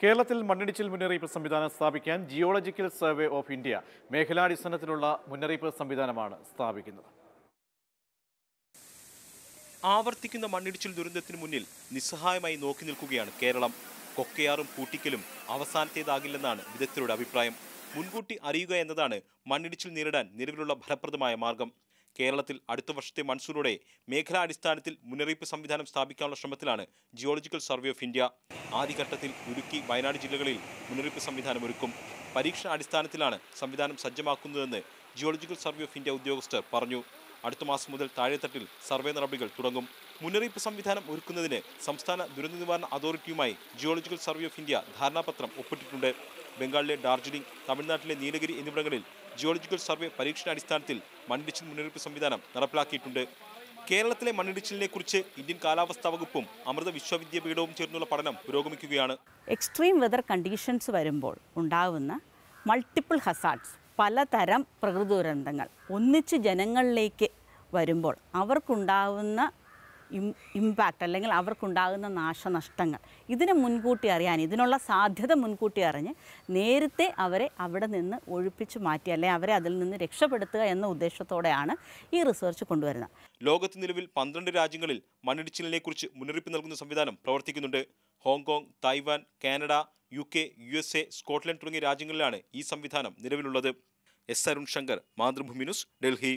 കേരളത്തിൽ മണ്ണിടിച്ചിൽ മുന്നറിയിപ്പ് സംവിധാനം സ്ഥാപിക്കാൻ ജിയോളജിക്കൽ സർവേ ഓഫ് ഇന്ത്യ മേഖലാടിസ്ഥാനത്തിലുള്ള മുന്നറിയിപ്പ് സംവിധാനമാണ് സ്ഥാപിക്കുന്നത് ആവർത്തിക്കുന്ന മണ്ണിടിച്ചിൽ ദുരന്തത്തിന് മുന്നിൽ നിസ്സഹായമായി നോക്കി നിൽക്കുകയാണ് കേരളം കൊക്കയാറും കൂട്ടിക്കലും അവസാനത്തേതാകില്ലെന്നാണ് വിദഗ്ധരുടെ അഭിപ്രായം മുൻകൂട്ടി അറിയുക എന്നതാണ് മണ്ണിടിച്ചിൽ നേരിടാൻ നിലവിലുള്ള ഫലപ്രദമായ മാർഗം കേരളത്തിൽ അടുത്ത വർഷത്തെ മൺസൂണോടെ മേഖലാടിസ്ഥാനത്തിൽ മുന്നറിയിപ്പ് സംവിധാനം സ്ഥാപിക്കാനുള്ള ശ്രമത്തിലാണ് ജിയോളജിക്കൽ സർവേ ഓഫ് ഇന്ത്യ ആദ്യഘട്ടത്തിൽ ഇടുക്കി വയനാട് ജില്ലകളിൽ മുന്നറിയിപ്പ് സംവിധാനം ഒരുക്കും പരീക്ഷണ അടിസ്ഥാനത്തിലാണ് സംവിധാനം സജ്ജമാക്കുന്നതെന്ന് ജിയോളജിക്കൽ സർവേ ഓഫ് ഇന്ത്യ ഉദ്യോഗസ്ഥർ പറഞ്ഞു അടുത്ത മാസം മുതൽ താഴെത്തട്ടിൽ സർവേ നടപടികൾ തുടങ്ങും മുന്നറിയിപ്പ് സംവിധാനം ഒരുക്കുന്നതിന് സംസ്ഥാന ദുരന്ത നിവാരണ അതോറിറ്റിയുമായി ജിയോളജിക്കൽ സർവേ ഓഫ് ഇന്ത്യ ധാരണാപത്രം ഒപ്പിട്ടിട്ടുണ്ട് ബംഗാളിലെ ഡാർജിലിംഗ് തമിഴ്നാട്ടിലെ നീലഗിരി എന്നിവിടങ്ങളിൽ ജിയോളജിക്കൽ സർവേ പരീക്ഷണാടിസ്ഥാനത്തിൽ മണ്ണിടിച്ചിൽ മുന്നറിയിപ്പ് സംവിധാനം നടപ്പിലാക്കിയിട്ടുണ്ട് കേരളത്തിലെ മണ്ണിടിച്ചിലിനെ കുറിച്ച് ഇന്ത്യൻ കാലാവസ്ഥാ വകുപ്പും അമൃത വിശ്വവിദ്യാപീഠവും ചേർന്നുള്ള പഠനം പുരോഗമിക്കുകയാണ് എക്സ്ട്രീം വെതർ കണ്ടീഷൻസ് വരുമ്പോൾ ഉണ്ടാകുന്ന മൾട്ടിപ്പിൾ ഹസാർഡ്സ് പലതരം പ്രകൃതി ദുരന്തങ്ങൾ ഒന്നിച്ച് ജനങ്ങളിലേക്ക് വരുമ്പോൾ അവർക്കുണ്ടാകുന്ന ഇം ഇമ്പാക്റ്റ് അല്ലെങ്കിൽ അവർക്കുണ്ടാകുന്ന നാശനഷ്ടങ്ങൾ ഇതിനെ മുൻകൂട്ടി അറിയാൻ ഇതിനുള്ള സാധ്യത മുൻകൂട്ടി അറിഞ്ഞ് നേരത്തെ അവരെ അവിടെ നിന്ന് ഒഴിപ്പിച്ച് മാറ്റി അല്ലെങ്കിൽ അവരെ അതിൽ നിന്ന് രക്ഷപ്പെടുത്തുക എന്ന ഉദ്ദേശത്തോടെയാണ് ഈ റിസർച്ച് കൊണ്ടുവരുന്നത് ലോകത്ത് നിലവിൽ പന്ത്രണ്ട് രാജ്യങ്ങളിൽ മണ്ണിടിച്ചിലിനെക്കുറിച്ച് മുന്നറിയിപ്പ് നൽകുന്ന സംവിധാനം പ്രവർത്തിക്കുന്നുണ്ട് Hong Kong Taiwan Canada U K U S A Scotland തുടങ്ങിയ രാജ്യങ്ങളിലാണ് ഈ സംവിധാനം നിലവിലുള്ളത് എസ് അരുൺ ശങ്കർ മാതൃഭൂമി ന്യൂസ് ഡൽഹി